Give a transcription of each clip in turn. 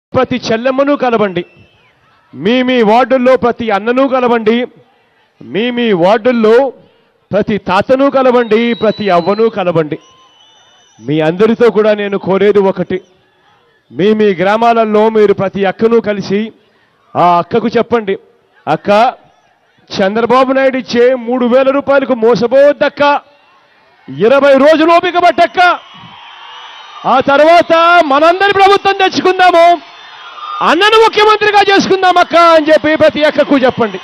ప్రతి చెల్లెమ్మను కలవండి మీ మీ వార్డుల్లో ప్రతి అన్నను కలవండి మీ మీ వార్డుల్లో ప్రతి తాతను కలవండి ప్రతి అవ్వను కలవండి మీ అందరితో కూడా నేను కోరేది ఒకటి మీ మీ గ్రామాలలో మీరు ప్రతి అక్కను కలిసి ఆ అక్కకు చెప్పండి అక్క చంద్రబాబు నాయుడు ఇచ్చే మూడు వేల రూపాయలకు మోసపోవద్దక్క ఇరవై రోజులు ఓపిక పట్టక్క ఆ తర్వాత మనందరి ప్రభుత్వం తెచ్చుకుందాము అన్నను ముఖ్యమంత్రిగా చేసుకుందాం అక్క అని చెప్పి ప్రతి అక్కకు చెప్పండి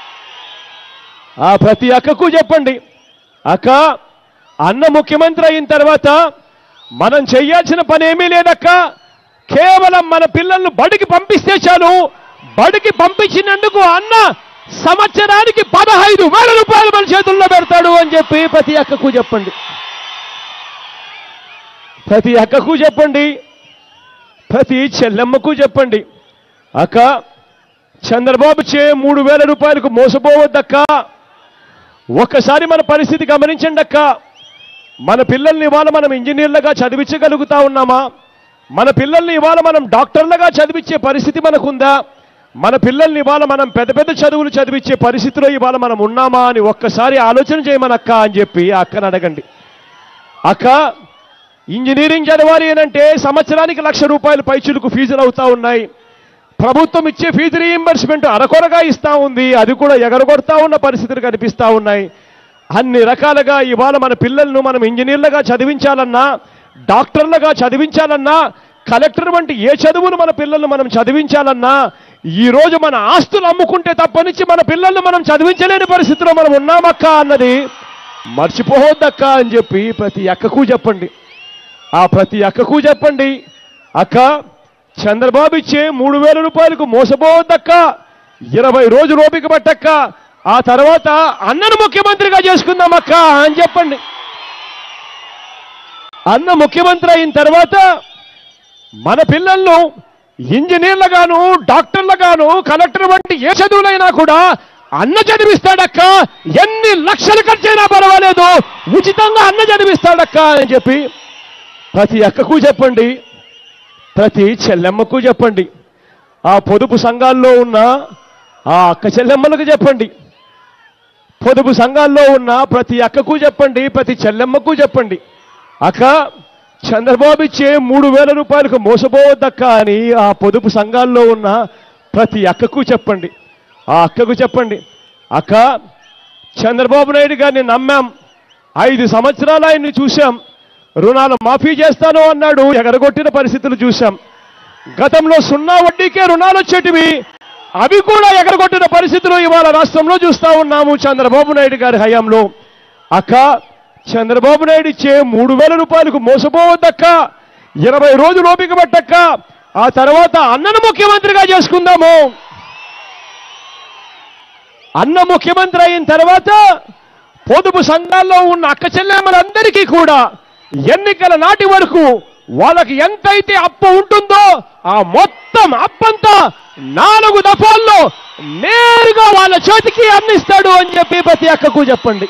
ఆ ప్రతి అక్కకు చెప్పండి అక్క అన్న ముఖ్యమంత్రి అయిన తర్వాత మనం చెయ్యాల్సిన పని ఏమీ లేదక్క కేవలం మన పిల్లల్ని బడికి పంపిస్తే చాలు బడికి పంపించినందుకు అన్న సంవత్సరానికి పదహైదు వేల రూపాయలు మన చేతుల్లో పెడతాడు అని చెప్పి ప్రతి అక్కకు చెప్పండి ప్రతి అక్కకు చెప్పండి ప్రతి చెల్లెమ్మకు చెప్పండి అక్క చంద్రబాబు చే మూడు వేల రూపాయలకు మోసపోవద్దక్క ఒక్కసారి మన పరిస్థితి గమనించండి అక్క మన పిల్లల్ని ఇవాళ మనం ఇంజనీర్లుగా చదివించగలుగుతా ఉన్నామా మన పిల్లల్ని ఇవాళ మనం డాక్టర్లుగా చదివించే పరిస్థితి మనకుందా మన పిల్లల్ని ఇవాళ మనం పెద్ద పెద్ద చదువులు చదివించే పరిస్థితిలో ఇవాళ మనం ఉన్నామా అని ఒక్కసారి ఆలోచన చేయమనక్క అని చెప్పి ఆ అక్కని అడగండి అక్క ఇంజనీరింగ్ చదవాలి అంటే సంవత్సరానికి లక్ష రూపాయలు పైచులకు ఫీజులు అవుతా ఉన్నాయి ప్రభుత్వం ఇచ్చే ఫీజు రీయింబర్స్మెంట్ అరకొరగా ఇస్తా ఉంది అది కూడా ఎగరగొడతా ఉన్న పరిస్థితులు కనిపిస్తా ఉన్నాయి అన్ని రకాలుగా ఇవాళ మన పిల్లలను మనం ఇంజనీర్లుగా చదివించాలన్నా డాక్టర్లుగా చదివించాలన్నా కలెక్టర్ వంటి ఏ చదువులు మన పిల్లలను మనం చదివించాలన్నా ఈ రోజు మన ఆస్తులు అమ్ముకుంటే తప్పనిచ్చి మన పిల్లల్ని మనం చదివించలేని పరిస్థితిలో మనం ఉన్నామక్క అన్నది మర్చిపోవద్దక్క అని చెప్పి ప్రతి అక్కకు చెప్పండి ఆ ప్రతి అక్కకు చెప్పండి అక్క చంద్రబాబు ఇచ్చే మూడు వేల రూపాయలకు మోసపోవద్దక్క ఇరవై రోజులు ఓపిక పట్టక్క ఆ తర్వాత అన్నను ముఖ్యమంత్రిగా చేసుకుందాం అక్క అని చెప్పండి అన్న ముఖ్యమంత్రి అయిన తర్వాత మన పిల్లలను ఇంజనీర్లుగాను డాక్టర్లుగాను కలెక్టర్ వంటి ఏ చదువులైనా కూడా అన్న చదివిస్తాడక్క ఎన్ని లక్షలు ఖర్చైనా పర్వాలేదు ఉచితంగా అన్న చదివిస్తాడక్క అని చెప్పి ప్రతి అక్కకు చెప్పండి ప్రతి చెల్లెమ్మకు చెప్పండి ఆ పొదుపు సంఘాల్లో ఉన్న ఆ అక్క చెల్లెమ్మలకు చెప్పండి పొదుపు సంఘాల్లో ఉన్న ప్రతి అక్కకు చెప్పండి ప్రతి చెల్లెమ్మకు చెప్పండి అక్క చంద్రబాబు ఇచ్చే మూడు వేల రూపాయలకు మోసపోవద్దక్క అని ఆ పొదుపు సంఘాల్లో ఉన్న ప్రతి అక్కకు చెప్పండి ఆ అక్కకు చెప్పండి అక్క చంద్రబాబు నాయుడు గారిని నమ్మాం ఐదు సంవత్సరాలు ఆయన్ని చూశాం రుణాలు మాఫీ చేస్తాను అన్నాడు ఎగరగొట్టిన పరిస్థితులు చూశాం గతంలో సున్నా వడ్డీకే రుణాలు వచ్చేటివి అవి కూడా ఎగరగొట్టిన పరిస్థితులు ఇవాళ రాష్ట్రంలో చూస్తా ఉన్నాము చంద్రబాబు నాయుడు గారి హయాంలో అక్క చంద్రబాబు నాయుడు ఇచ్చే మూడు వేల రూపాయలకు మోసపోవద్దక్క ఇరవై రోజులు ఓపిక పట్టక్క ఆ తర్వాత అన్నను ముఖ్యమంత్రిగా చేసుకుందాము అన్న ముఖ్యమంత్రి అయిన తర్వాత పొదుపు సంఘాల్లో ఉన్న అక్క చెల్లెమ్మలందరికీ కూడా ఎన్నికల నాటి వరకు వాళ్ళకి ఎంతైతే అప్పు ఉంటుందో ఆ మొత్తం అప్పంతా నాలుగు దఫాల్లో నేరుగా వాళ్ళ చేతికి అందిస్తాడు అని చెప్పి ప్రతి అక్కకు చెప్పండి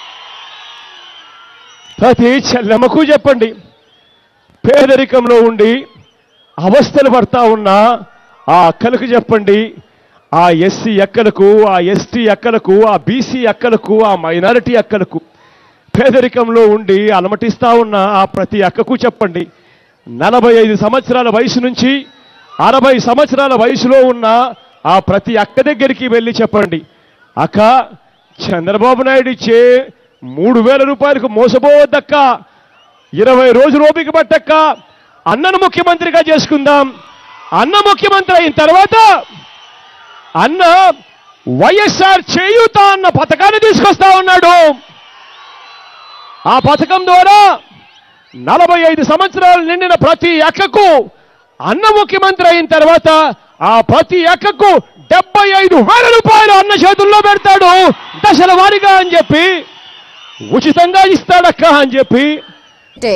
ప్రతి చెల్లెమ్మకు చెప్పండి పేదరికంలో ఉండి అవస్థలు పడతా ఉన్న ఆ అక్కలకు చెప్పండి ఆ ఎస్సీ అక్కలకు ఆ ఎస్టీ అక్కలకు ఆ బీసీ అక్కలకు ఆ మైనారిటీ అక్కలకు పేదరికంలో ఉండి అలమటిస్తా ఉన్న ఆ ప్రతి అక్కకు చెప్పండి నలభై ఐదు సంవత్సరాల వయసు నుంచి అరవై సంవత్సరాల వయసులో ఉన్న ఆ ప్రతి అక్క దగ్గరికి వెళ్ళి చెప్పండి అక్క చంద్రబాబు నాయుడు ఇచ్చే మూడు వేల రూపాయలకు మోసపోవద్దక్క ఇరవై రోజులు ఓపిక పట్టక్క అన్నను ముఖ్యమంత్రిగా చేసుకుందాం అన్న ముఖ్యమంత్రి అయిన తర్వాత అన్న వైఎస్ఆర్ చేయూత అన్న పథకాన్ని తీసుకొస్తా ఉన్నాడు ఆ పథకం ద్వారా నలభై ఐదు సంవత్సరాలు నిండిన ప్రతి అక్కకు అన్న ముఖ్యమంత్రి అయిన తర్వాత ఆ ప్రతి అక్కకు డెబ్బై ఐదు వేల రూపాయలు అన్న చేతుల్లో పెడతాడు దశల వారీగా అని చెప్పి ఉచితంగా ఇస్తాడక్క అని చెప్పి అంటే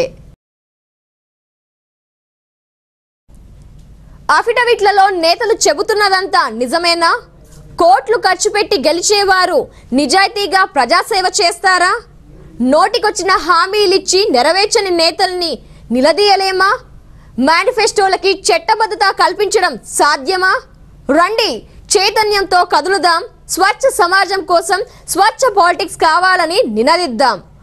అఫిడవిట్లలో నేతలు చెబుతున్నదంతా నిజమేనా కోట్లు ఖర్చు పెట్టి గెలిచేవారు నిజాయితీగా ప్రజాసేవ చేస్తారా నోటికొచ్చిన హామీలిచ్చి నెరవేర్చని నేతల్ని నిలదీయలేమా మేనిఫెస్టోలకి చట్టబద్ధత కల్పించడం సాధ్యమా రండి చైతన్యంతో కదులుదాం స్వచ్ఛ సమాజం కోసం స్వచ్ఛ పాలిటిక్స్ కావాలని నినదిద్దాం